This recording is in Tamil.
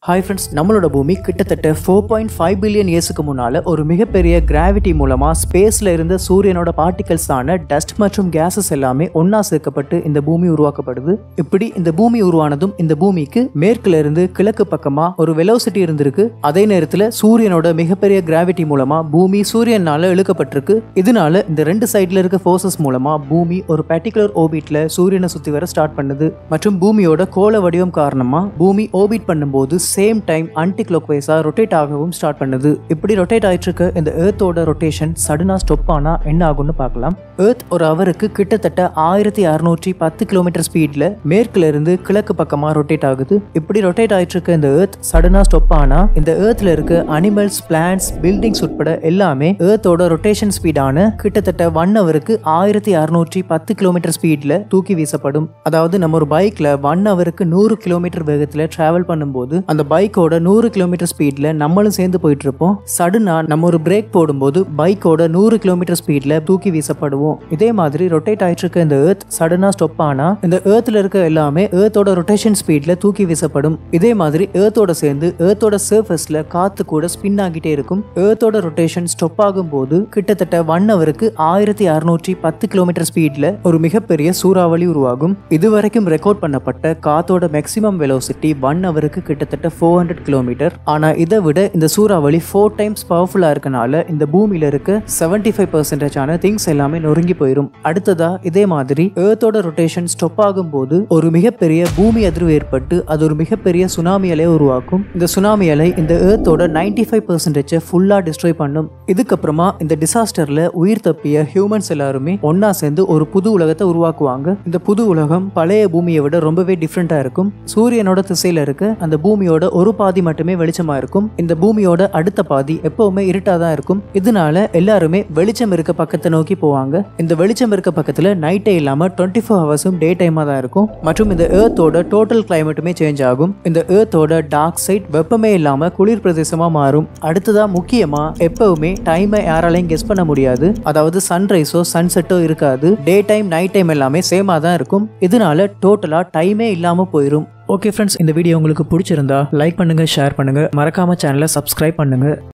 ஹாய் ஃப்ரெண்ட்ஸ் நம்மளோட பூமி கிட்டத்தட்ட ஃபோர் பாயிண்ட் ஃபைவ் பில்லியன் இயர்ஸுக்கு முன்னால் ஒரு மிகப்பெரிய கிராவிட்டி மூலமாக ஸ்பேஸில் இருந்த சூரியனோட பார்ட்டிகல்ஸான டஸ்ட் மற்றும் கேஸஸ் எல்லாமே ஒன்றா சேர்க்கப்பட்டு இந்த பூமி உருவாக்கப்படுது இப்படி இந்த பூமி உருவானதும் இந்த பூமிக்கு மேற்குல இருந்து கிழக்கு பக்கமாக ஒரு வெலோசிட்டி இருந்திருக்கு அதே நேரத்தில் சூரியனோட மிகப்பெரிய கிராவிட்டி மூலமாக பூமி சூரியனால இழுக்கப்பட்டிருக்கு இதனால இந்த ரெண்டு சைடில் இருக்க ஃபோர்ஸஸ் மூலமாக பூமி ஒரு பர்டிகுலர் ஓபிட்ல சூரியனை சுற்றி வர ஸ்டார்ட் பண்ணுது மற்றும் பூமியோட கோள வடிவம் காரணமாக பூமி ஓபிட் பண்ணும்போது சேம் டைம் ஆன்டி கிளாக்வைஸாக ரொட்டேட் ஆகவும் ஸ்டார்ட் பண்ணுது இப்படி ரொட்டேட் ஆயிட்டு இருக்க இந்த ஏர்த்தோட ரொட்டேஷன் சடனாக ஸ்டொப் ஆனால் என்ன ஆகும்னு பார்க்கலாம் ஏர்த் ஒரு அவருக்கு கிட்டத்தட்ட ஆயிரத்தி அறுநூற்றி பத்து கிலோமீட்டர் ஸ்பீடில் மேற்குல இருந்து கிழக்கு பக்கமாக ரொட்டேட் ஆகுது இப்படி ரொட்டேட் ஆயிட்டு இருக்க இந்த ஏர்த் சடனாக ஸ்டொப் ஆனால் இந்த ஏர்த்ல இருக்க அனிமல்ஸ் பிளான்ஸ் பில்டிங்ஸ் உட்பட எல்லாமே ஏர்த்தோட ரொட்டேஷன் ஸ்பீடான கிட்டத்தட்ட ஒன் ஹவருக்கு ஆயிரத்தி அறுநூற்றி பத்து கிலோமீட்டர் ஸ்பீடில் தூக்கி வீசப்படும் அதாவது நம்ம ஒரு பைக்ல ஒன் ஹவருக்கு நூறு கிலோமீட்டர் வேகத்தில் டிராவல் பண்ணும்போது அந்த பைக்கோட நூறு கிலோமீட்டர் ஸ்பீட்ல நம்மளும் சேர்ந்து போயிட்டு இருப்போம் சடனா நம்ம ஒரு பிரேக் போடும்போது பைக்கோட நூறு கிலோமீட்டர் ஸ்பீட்ல தூக்கி வீசப்படுவோம் இதே மாதிரி ரொட்டேட் ஆயிட்டு இருக்க இந்த ஏர்த் சடனா ஸ்டாப் ஆனா இந்த ஏர்த்ல இருக்க எல்லாமே ஏர்த்தோட ரொட்டேஷன் ஸ்பீட்ல தூக்கி வீசப்படும் இதே மாதிரி ஏர்த்தோட சேர்ந்து ஏர்த்தோட சர்ஃபேஸ்ல காத்து கூட ஸ்பின் ஆகிட்டே இருக்கும் ஏர்த்தோட ரொட்டேஷன் ஸ்டாப் ஆகும் போது கிட்டத்தட்ட ஒன் ஹவருக்கு ஆயிரத்தி அறுநூற்றி பத்து கிலோமீட்டர் ஸ்பீட்ல ஒரு மிகப்பெரிய சூறாவளி உருவாகும் இதுவரைக்கும் ரெக்கார்ட் பண்ணப்பட்ட காத்தோட மேக்ஸிமம் வெலோசிட்டி ஒன் ஹவருக்கு கிட்டத்தட்ட ஃபோர் ஹண்ட்ரட் கிலோமீட்டர் ஆனா இதை விட இந்த சூறாவளி ஃபோர் டைம்ஸ் பவர்ஃபுல்லா இருக்கனால இந்த பூமியில இருக்க செவன்டி ஃபைவ் பர்சன்டேஜான திங்ஸ் எல்லாமே நொறுங்கி போயிடும் அடுத்ததா இதே மாதிரி ஏர்த்தோட ரொட்டேஷன் ஸ்டாப் ஆகும்போது ஒரு மிகப்பெரிய பூமி அதிர்வு ஏற்பட்டு அது ஒரு மிகப்பெரிய சுனாமி அலையை உருவாக்கும் இந்த சுனாமி அலை இந்த ஏர்த்தோட நைன்டி ஃபைவ் பர்சன்டேஜை ஃபுல்லா டிஸ்ட்ராய் பண்ணும் இதுக்கப்புறமா இந்த டிசாஸ்டர்ல உயிர் தப்பிய ஹியூமன்ஸ் எல்லாருமே ஒன்னா சேர்ந்து ஒரு புது உலகத்தை உருவாக்குவாங்க இந்த புது உலகம் பழைய பூமியை விட ரொம்பவே டிஃப்ரெண்டா இருக்கும் சூரியனோட திசையில இருக்க அந்த பூமியோட ஒரு பாதி மட்டுமே வெளிச்சமா இருக்கும் இந்த பூமியோட அடுத்த பாதி எப்பவுமே இருட்டா தான் இருக்கும் இதனால எல்லாருமே வெளிச்சம் இருக்க பக்கத்தை நோக்கி போவாங்க இந்த வெளிச்சம் இருக்க பக்கத்துல நைட்டே இல்லாம டுவெண்ட்டி ஃபோர் ஹவர்ஸும் டே டைமா தான் இருக்கும் மற்றும் இந்த ஏர்த்தோட டோட்டல் கிளைமேட்டுமே சேஞ்ச் ஆகும் இந்த ஏர்த்தோட டார்க் சைட் வெப்பமே இல்லாம குளிர் பிரதேசமா மாறும் அடுத்ததா முக்கியமா எப்பவுமே டைமை யாராலையும் கெஸ் பண்ண முடியாது அதாவது சன்ரைஸோ சன்செட்டோ இருக்காது டே டைம் நைட் டைம் எல்லாமே சேமா தான் இருக்கும் இதனால டோட்டலா டைமே இல்லாம போயிடும் ஓகே ஃப்ரெண்ட்ஸ் இந்த வீடியோ உங்களுக்கு பிடிச்சிருந்தா லைக் பண்ணுங்க ஷேர் பண்ணுங்க மறக்காம சேனலை சப்ஸ்கிரைப் பண்ணுங்க